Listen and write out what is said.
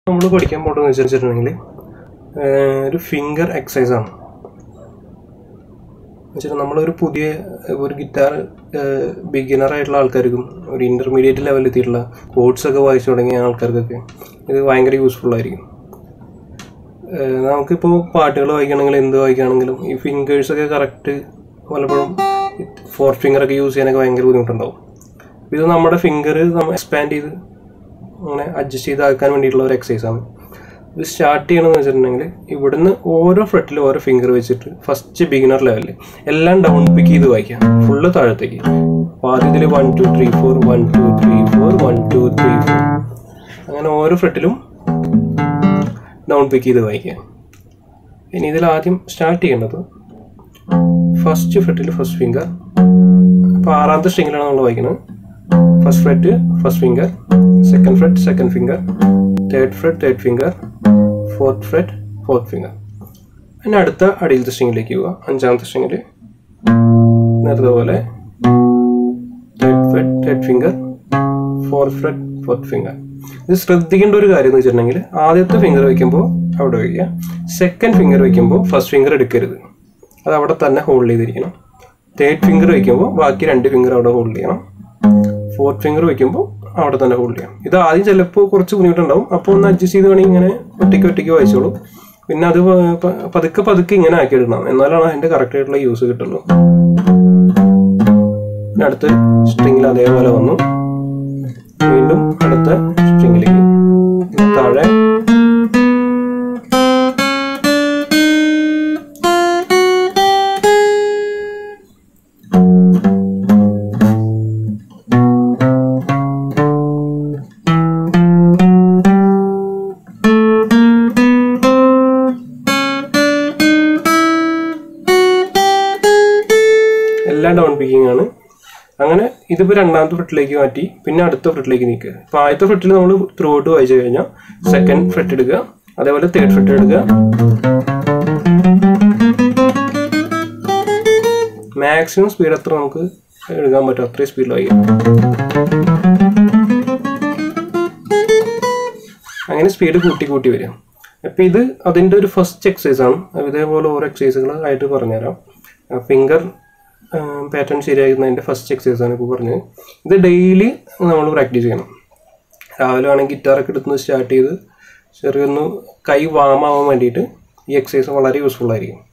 നമ്മൾ പഠിക്കാൻ പോകണമെന്ന് വെച്ചിട്ടുണ്ടെങ്കിൽ ഒരു ഫിംഗർ എക്സസൈസ് ആണ് വെച്ചാൽ നമ്മളൊരു പുതിയ ഒരു ഗിറ്റാർ ബിഗിനർ ആയിട്ടുള്ള ആൾക്കാർക്കും ഒരു ഇൻ്റർമീഡിയറ്റ് ലെവലിൽ എത്തിയിട്ടുള്ള കോഡ്സ് ഒക്കെ വായിച്ചു തുടങ്ങിയ ആൾക്കാർക്കൊക്കെ ഇത് ഭയങ്കര യൂസ്ഫുൾ ആയിരിക്കും ഏഹ് നമുക്കിപ്പോൾ പാട്ടുകൾ വായിക്കണമെങ്കിൽ എന്ത് വായിക്കുകയാണെങ്കിലും ഈ ഫിംഗേഴ്സൊക്കെ കറക്റ്റ് പലപ്പോഴും ഫോർ ഫിംഗർ ഒക്കെ യൂസ് ചെയ്യാനൊക്കെ ഭയങ്കര ബുദ്ധിമുട്ടുണ്ടാവും ഇത് നമ്മുടെ ഫിംഗർ നമ്മൾ എക്സ്പാൻഡ് ചെയ്ത് അങ്ങനെ അഡ്ജസ്റ്റ് ചെയ്താക്കാൻ വേണ്ടിയിട്ടുള്ള ഒരു എക്സസൈസ് ആണ് ഇത് സ്റ്റാർട്ട് ചെയ്യണമെന്ന് വെച്ചിട്ടുണ്ടെങ്കിൽ ഇവിടുന്ന് ഓരോ ഫ്രെറ്റിലും ഓരോ ഫിംഗർ വെച്ചിട്ട് ഫസ്റ്റ് ബിഗിനർ ലെവലിൽ എല്ലാം ഡൗൺ പിക്ക് ചെയ്ത് വായിക്കാം ഫുള്ള് താഴത്തേക്ക് അപ്പോൾ ആദ്യത്തിൽ one two three four one two three four one two three four അങ്ങനെ ഓരോ ഫ്രെറ്റിലും ഡൗൺ പിക്ക് ചെയ്ത് വായിക്കാം ഇനി ഇതിൽ ആദ്യം സ്റ്റാർട്ട് ചെയ്യേണ്ടത് ഫസ്റ്റ് ഫ്രെറ്റിൽ ഫസ്റ്റ് ഫിംഗർ അപ്പോൾ ആറാമത്തെ സ്ട്രിങ്ങിലാണ് നമ്മൾ വായിക്കുന്നത് first fret first finger second fret second finger third fret third finger fourth fret fourth finger പിന്നെ അടുത്ത അടിയിലത്തെ സ്ട്രിങ്ങിലേക്ക് പോവുക അഞ്ചാമത്തെ സ്ട്രിങ്ങിൽ നേരത്തെ പോലെ third fret third finger fourth fret fourth finger ഇത് ശ്രദ്ധിക്കേണ്ട ഒരു കാര്യം എന്ന് വെച്ചിട്ടുണ്ടെങ്കിൽ ആദ്യത്തെ ഫിംഗർ വയ്ക്കുമ്പോൾ അവിടെ വയ്ക്കുക സെക്കൻഡ് ഫിംഗർ വയ്ക്കുമ്പോൾ ഫസ്റ്റ് ഫിംഗർ എടുക്കരുത് അത് അവിടെ തന്നെ ഹോൾഡ് ചെയ്തിരിക്കണം തേർഡ് ഫിംഗർ വയ്ക്കുമ്പോൾ ബാക്കി രണ്ട് ഫിംഗർ അവിടെ ഹോൾഡ് ചെയ്യണം ഫോർത്ത് ഫിംഗർ വയ്ക്കുമ്പോൾ അവിടെ തന്നെ ഹോൾഡ് ചെയ്യാം ഇത് ആദ്യം ചിലപ്പോൾ കുറച്ച് ബുദ്ധിമുട്ടുണ്ടാവും അപ്പോൾ ഒന്ന് അഡ്ജസ്റ്റ് ചെയ്ത് വേണമെങ്കിൽ ഇങ്ങനെ ഒറ്റയ്ക്ക് ഒറ്റയ്ക്ക് വായിച്ചോളൂ പിന്നെ അത് പ- പ- പതുക്കെ പതുക്കെ ഇങ്ങനെ ആക്കിയിടണം എന്നാലാണ് അതിന്റെ കറക്റ്റ് ആയിട്ടുള്ള യൂസ് കിട്ടുള്ളൂ പിന്നെ അടുത്ത സ്ട്രിങ്ങിൽ അതേപോലെ വന്നു വീണ്ടും അടുത്ത സ്ട്രിങ്ങിലേക്ക് താഴെ എല്ലാം ഡൗൺ പിക്കിംഗ് ആണ് അങ്ങനെ ഇതിപ്പോൾ രണ്ടാമത്തെ ഫ്രെറ്റിലേക്ക് മാറ്റി പിന്നെ അടുത്ത ഫ്രെറ്റിലേക്ക് നീക്കുക അപ്പോൾ ആദ്യത്തെ ഫ്രെറ്റിൽ നമ്മൾ ത്രൂ ഔട്ട് വായിച്ചു കഴിഞ്ഞാൽ സെക്കൻഡ് ഫ്രെറ്റ് എടുക്കുക അതേപോലെ തേർഡ് ഫ്രെറ്റ് എടുക്കുക മാക്സിമം സ്പീഡ് എത്ര നമുക്ക് എടുക്കാൻ പറ്റും അത്രയും സ്പീഡിൽ വായിക്കാം അങ്ങനെ സ്പീഡ് കൂട്ടി കൂട്ടി വരും അപ്പം ഇത് അതിൻ്റെ ഒരു ഫസ്റ്റ് എക്സസൈസ് ആണ് അപ്പൊ ഇതേപോലെ ഓരോ എക്സസൈസുകൾ ആയിട്ട് പറഞ്ഞുതരാം ഫിംഗർ പാറ്റേൺ ശരിയാക്കുന്നതിൻ്റെ ഫസ്റ്റ് എക്സസൈസ് ആണ് ഇപ്പോൾ പറഞ്ഞത് ഇത് ഡെയിലി നമ്മൾ പ്രാക്ടീസ് ചെയ്യണം രാവിലെ വേണമെങ്കിൽ ഗിറ്റാറൊക്കെ എടുത്ത് സ്റ്റാർട്ട് ചെയ്ത് ചെറിയൊന്ന് കൈ വാമാവാൻ വേണ്ടിയിട്ട് ഈ എക്സസൈസ് വളരെ യൂസ്ഫുൾ ആയിരിക്കും